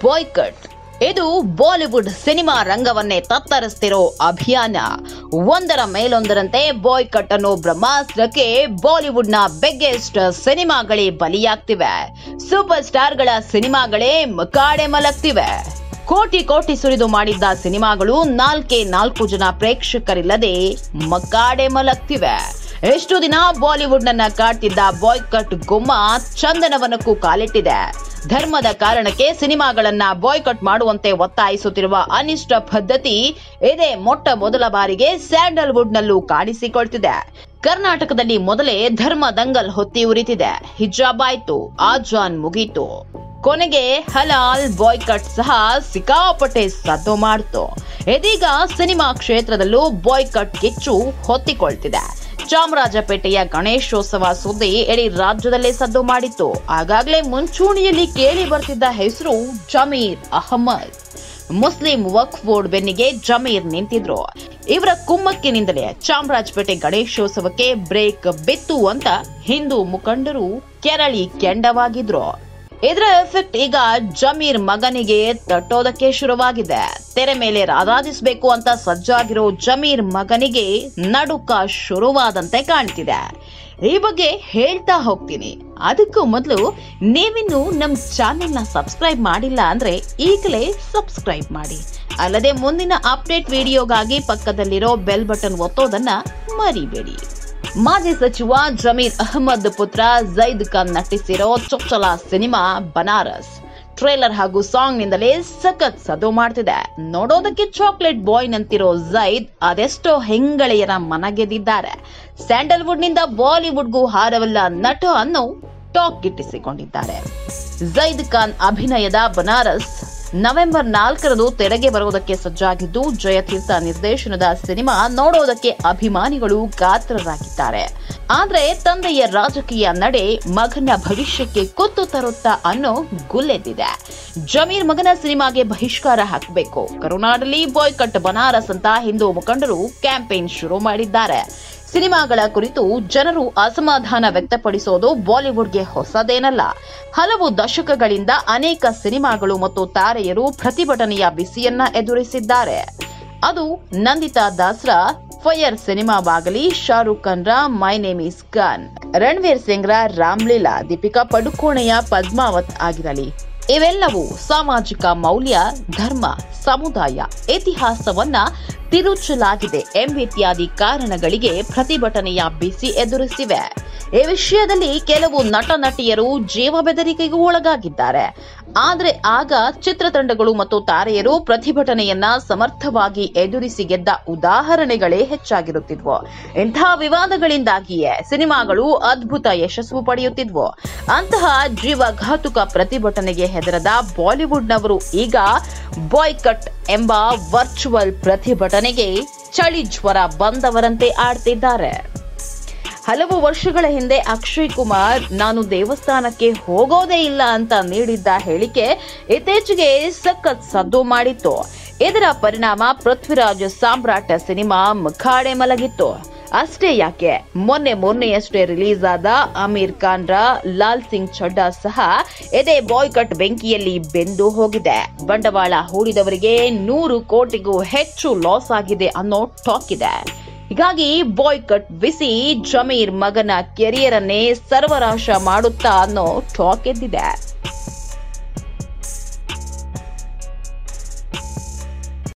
boycott ಇದು Bollywood cinema ರಂಗವನ್ನೇ ತತ್ತರಿಸ್ತಿರೋ ಅಭಿಯಾನ ಒಂದರ ಮೇಲೊಂದರಂತೆ ಬಾಯ್ಕಟ್ ಅನ್ನೋ ಬ್ರಹ್ಮಾಸ್ತ್ರಕ್ಕೆ ಬಾಲಿವುಡ್ನ ಬಿಗ್ಗೆಸ್ಟ್ ಸಿನಿಮಾಗಳೇ ಬಲಿಯಾಗ್ತಿವೆ ಸೂಪರ್ ಸ್ಟಾರ್ಗಳ ಸಿನಿಮಾಗಳೇ ಮಕಾಡೆ ಮಲಗ್ತಿವೆ ಕೋಟಿ ಕೋಟಿ ಸುರಿದು ಮಾಡಿದ್ದ ಸಿನಿಮಾಗಳು ನಾಲ್ಕೇ ನಾಲ್ಕು ಜನ ಪ್ರೇಕ್ಷಕರಿಲ್ಲದೆ ಮಕಾಡೆ ಮಲಗ್ತಿವೆ ಎಷ್ಟು ದಿನ ಬಾಲಿವುಡ್ ನನ್ನ ಕಾಡ್ತಿದ್ದ ಬಾಯ್ಕಟ್ ಗುಮ್ಮ ಚಂದನವನಕ್ಕೂ ಕಾಲಿಟ್ಟಿದೆ ಧರ್ಮದ ಕಾರಣಕ್ಕೆ ಸಿನಿಮಾಗಳನ್ನ ಬಾಯ್ಕಟ್ ಮಾಡುವಂತೆ ಒತ್ತಾಯಿಸುತ್ತಿರುವ ಅನಿಷ್ಟ ಪದ್ಧತಿ ಇದೇ ಮೊಟ್ಟ ಮೊದಲ ಬಾರಿಗೆ ಸ್ಯಾಂಡಲ್ವುಡ್ ನಲ್ಲೂ ಕಾಣಿಸಿಕೊಳ್ತಿದೆ ಕರ್ನಾಟಕದಲ್ಲಿ ಮೊದಲೇ ಧರ್ಮ ದಂಗಲ್ ಹೊತ್ತಿ ಉರಿತಿದೆ ಹಿಜಾಬ್ ಆಯ್ತು ಆಜಾನ್ ಮುಗೀತು ಕೊನೆಗೆ ಹಲಾಲ್ ಬಾಯ್ಕಟ್ ಸಹ ಸಿಕ್ಕಾಪಟ್ಟೆ ಸದ್ದು ಮಾಡ್ತು ಇದೀಗ ಸಿನಿಮಾ ಕ್ಷೇತ್ರದಲ್ಲೂ ಬಾಯ್ಕಟ್ ಕಿಚ್ಚು ಹೊತ್ತಿಕೊಳ್ತಿದೆ ಚಾಮರಾಜಪೇಟೆಯ ಗಣೇಶೋತ್ಸವ ಸುದ್ದಿ ಇಡೀ ರಾಜ್ಯದಲ್ಲೇ ಸದ್ದು ಮಾಡಿತ್ತು ಆಗಾಗಲೇ ಮುಂಚೂಣಿಯಲ್ಲಿ ಕೇಳಿ ಬರ್ತಿದ್ದ ಹೆಸರು ಜಮೀರ್ ಅಹಮದ್ ಮುಸ್ಲಿಂ ವಕ್ಫ್ ಬೋರ್ಡ್ ಬೆನ್ನಿಗೆ ಜಮೀರ್ ನಿಂತಿದ್ರು ಇವರ ಕುಮ್ಮಕ್ಕಿನಿಂದಲೇ ಚಾಮರಾಜಪೇಟೆ ಗಣೇಶೋತ್ಸವಕ್ಕೆ ಬ್ರೇಕ್ ಬಿತ್ತು ಅಂತ ಹಿಂದೂ ಮುಖಂಡರು ಕೆರಳಿ ಕೆಂಡವಾಗಿದ್ರು ಇದರ ಎಫೆಕ್ಟ್ ಈಗ ಜಮೀರ್ ಮಗನಿಗೆ ತಟ್ಟೋದಕ್ಕೆ ಶುರುವಾಗಿದೆ ತೆರೆ ಮೇಲೆ ರಾರಾಜಿಸಬೇಕು ಅಂತ ಸಜ್ಜಾಗಿರೋ ಜಮೀರ್ ಮಗನಿಗೆ ನಡುಕ ಶುರುವಾದಂತೆ ಕಾಣ್ತಿದೆ ಈ ಬಗ್ಗೆ ಹೇಳ್ತಾ ಹೋಗ್ತೀನಿ ಅದಕ್ಕೂ ಮೊದಲು ನೀವಿನ್ನು ನಮ್ಮ ಚಾನೆಲ್ನ ಸಬ್ಸ್ಕ್ರೈಬ್ ಮಾಡಿಲ್ಲ ಅಂದ್ರೆ ಈಗಲೇ ಸಬ್ಸ್ಕ್ರೈಬ್ ಮಾಡಿ ಅಲ್ಲದೆ ಮುಂದಿನ ಅಪ್ಡೇಟ್ ವಿಡಿಯೋಗಾಗಿ ಪಕ್ಕದಲ್ಲಿರೋ ಬೆಲ್ ಬಟನ್ ಒತ್ತೋದನ್ನ ಮರಿಬೇಡಿ ಮಾಜಿ ಸಚಿವ ಜಮೀರ್ ಅಹಮದ್ ಪುತ್ರ ಜೈದ್ ಖಾನ್ ನಟಿಸಿರೋ ಚೊಚ್ಚಲ ಸಿನಿಮಾ ಬನಾರಸ್ ಟ್ರೇಲರ್ ಹಾಗೂ ಸಾಂಗ್ ನಿಂದಲೇ ಸಖತ್ ಸದ್ದು ಮಾಡ್ತಿದೆ ನೋಡೋದಕ್ಕೆ ಚಾಕ್ಲೇಟ್ ಬಾಯ್ ನಂತಿರೋ ಜೈದ್ ಅದೆಷ್ಟೋ ಹೆಂಗಳೆಯರ ಮನಗೆದಿದ್ದಾರೆ ಸ್ಯಾಂಡಲ್ವುಡ್ ನಿಂದ ಬಾಲಿವುಡ್ಗೂ ಹಾರವಲ್ಲ ನಟ ಅನ್ನೋ ಟಾಕ್ ಗಿಟ್ಟಿಸಿಕೊಂಡಿದ್ದಾರೆ ಜೈದ್ ಖಾನ್ ಅಭಿನಯದ ಬನಾರಸ್ ನವೆಂಬರ್ ನಾಲ್ಕರಂದು ತೆರೆಗೆ ಬರುವುದಕ್ಕೆ ಸಜ್ಜಾಗಿದ್ದು ಜಯತೀರ್ಥ ನಿರ್ದೇಶನದ ಸಿನಿಮಾ ನೋಡೋದಕ್ಕೆ ಅಭಿಮಾನಿಗಳು ಕಾತರರಾಗಿದ್ದಾರೆ ಆದ್ರೆ ತಂದೆಯ ರಾಜಕೀಯ ನಡೆ ಮಗನ ಭವಿಷ್ಯಕ್ಕೆ ಕುತ್ತು ತರುತ್ತಾ ಅನ್ನೋ ಗುಲ್ಲೆದ್ದಿದೆ ಜಮೀರ್ ಮಗನ ಸಿನಿಮಾಗೆ ಬಹಿಷ್ಕಾರ ಹಾಕಬೇಕು ಕರುನಾಡಲ್ಲಿ ಬಾಯ್ಕಟ್ ಬನಾರಸ್ ಅಂತ ಹಿಂದೂ ಮುಖಂಡರು ಕ್ಯಾಂಪೇನ್ ಶುರು ಮಾಡಿದ್ದಾರೆ ಸಿನಿಮಾಗಳ ಕುರಿತು ಜನರು ಅಸಮಾಧಾನ ವ್ಯಕ್ತಪಡಿಸೋದು ಬಾಲಿವುಡ್ಗೆ ಹೊಸದೇನಲ್ಲ ಹಲವು ದಶಕಗಳಿಂದ ಅನೇಕ ಸಿನಿಮಾಗಳು ಮತ್ತು ತಾರೆಯರು ಪ್ರತಿಭಟನೆಯ ಬಿಸಿಯನ್ನ ಎದುರಿಸಿದ್ದಾರೆ ಅದು ನಂದಿತಾ ದಾಸ್ರ ಫೈರ್ ಸಿನಿಮಾವಾಗಲಿ ಶಾರುಖ್ ಖಾನ್ರ my name is Khan Ranveer ಸಿಂಗ್ರ ರಾಮ್ಲೀಲಾ ದೀಪಿಕಾ ಪಡುಕೋಣೆಯ ಪದ್ಮಾವತ್ ಆಗಿರಲಿ ಇವೆಲ್ಲವೂ ಸಾಮಾಜಿಕ ಮೌಲ್ಯ ಧರ್ಮ ಸಮುದಾಯ ಇತಿಹಾಸವನ್ನ ತಿರುಚಲಾಗಿದೆ ಎಂಬಿತ್ಯಾದಿ ಕಾರಣಗಳಿಗೆ ಪ್ರತಿಭಟನೆಯ ಬಿಸಿ ಎದುರಿಸಿವೆ ಈ ವಿಷಯದಲ್ಲಿ ಕೆಲವು ನಟ ನಟಿಯರು ಜೀವ ಬೆದರಿಕೆಗೂ ಒಳಗಾಗಿದ್ದಾರೆ ಆದ್ರೆ ಆಗ ಚಿತ್ರತಂಡಗಳು ಮತ್ತು ತಾರೆಯರು ಪ್ರತಿಭಟನೆಯನ್ನ ಸಮರ್ಥವಾಗಿ ಎದುರಿಸಿ ಗೆದ್ದ ಉದಾಹರಣೆಗಳೇ ಹೆಚ್ಚಾಗಿರುತ್ತಿದ್ವು ಇಂಥ ವಿವಾದಗಳಿಂದಾಗಿಯೇ ಸಿನಿಮಾಗಳು ಅದ್ಭುತ ಯಶಸ್ಸು ಪಡೆಯುತ್ತಿದ್ವು ಅಂತಹ ಜೀವಘಾತುಕ ಪ್ರತಿಭಟನೆಗೆ ಹೆದರದ ಬಾಲಿವುಡ್ನವರು ಈಗ ಬಾಯ್ಕಟ್ ಎಂಬ ವರ್ಚುವಲ್ ಪ್ರತಿಭಟನೆಗೆ ಚಳಿ ಜ್ವರ ಬಂದವರಂತೆ ಆಡ್ತಿದ್ದಾರೆ ಹಲವು ವರ್ಷಗಳ ಹಿಂದೆ ಅಕ್ಷಯ್ ಕುಮಾರ್ ನಾನು ದೇವಸ್ಥಾನಕ್ಕೆ ಹೋಗೋದೇ ಇಲ್ಲ ಅಂತ ನೀಡಿದ್ದ ಹೇಳಿಕೆ ಇತ್ತೀಚೆಗೆ ಸಖತ್ ಸದ್ದು ಮಾಡಿತ್ತು ಇದರ ಪರಿಣಾಮ ಪೃಥ್ವಿರಾಜ್ ಸಾಮ್ರಾಟ್ ಸಿನಿಮಾ ಮುಖಾಡೆ ಮಲಗಿತ್ತು ಅಷ್ಟೇ ಯಾಕೆ ಮೊನ್ನೆ ಮೊನ್ನೆಯಷ್ಟೇ ರಿಲೀಸ್ ಆದ ಅಮೀರ್ ಖಾನ್ರ ಲಾಲ್ ಸಿಂಗ್ ಚಡ್ಡಾ ಸಹ ಎದೆ ಬಾಯ್ಕಟ್ ಬೆಂಕಿಯಲ್ಲಿ ಬೆಂದು ಹೋಗಿದೆ ಬಂಡವಾಳ ಹೂಡಿದವರಿಗೆ ನೂರು ಕೋಟಿಗೂ ಹೆಚ್ಚು ಲಾಸ್ ಆಗಿದೆ ಅನ್ನೋ ಟಾಕ್ ಇದೆ ಹೀಗಾಗಿ ಬಾಯ್ಕಟ್ ಬಿಸಿ ಜಮೀರ್ ಮಗನ ಕೆರಿಯರ್ ಅನ್ನೇ ಸರ್ವನಾಶ ಮಾಡುತ್ತಾ ಅನ್ನೋ ಟಾಕ್ ಎದ್ದಿದೆ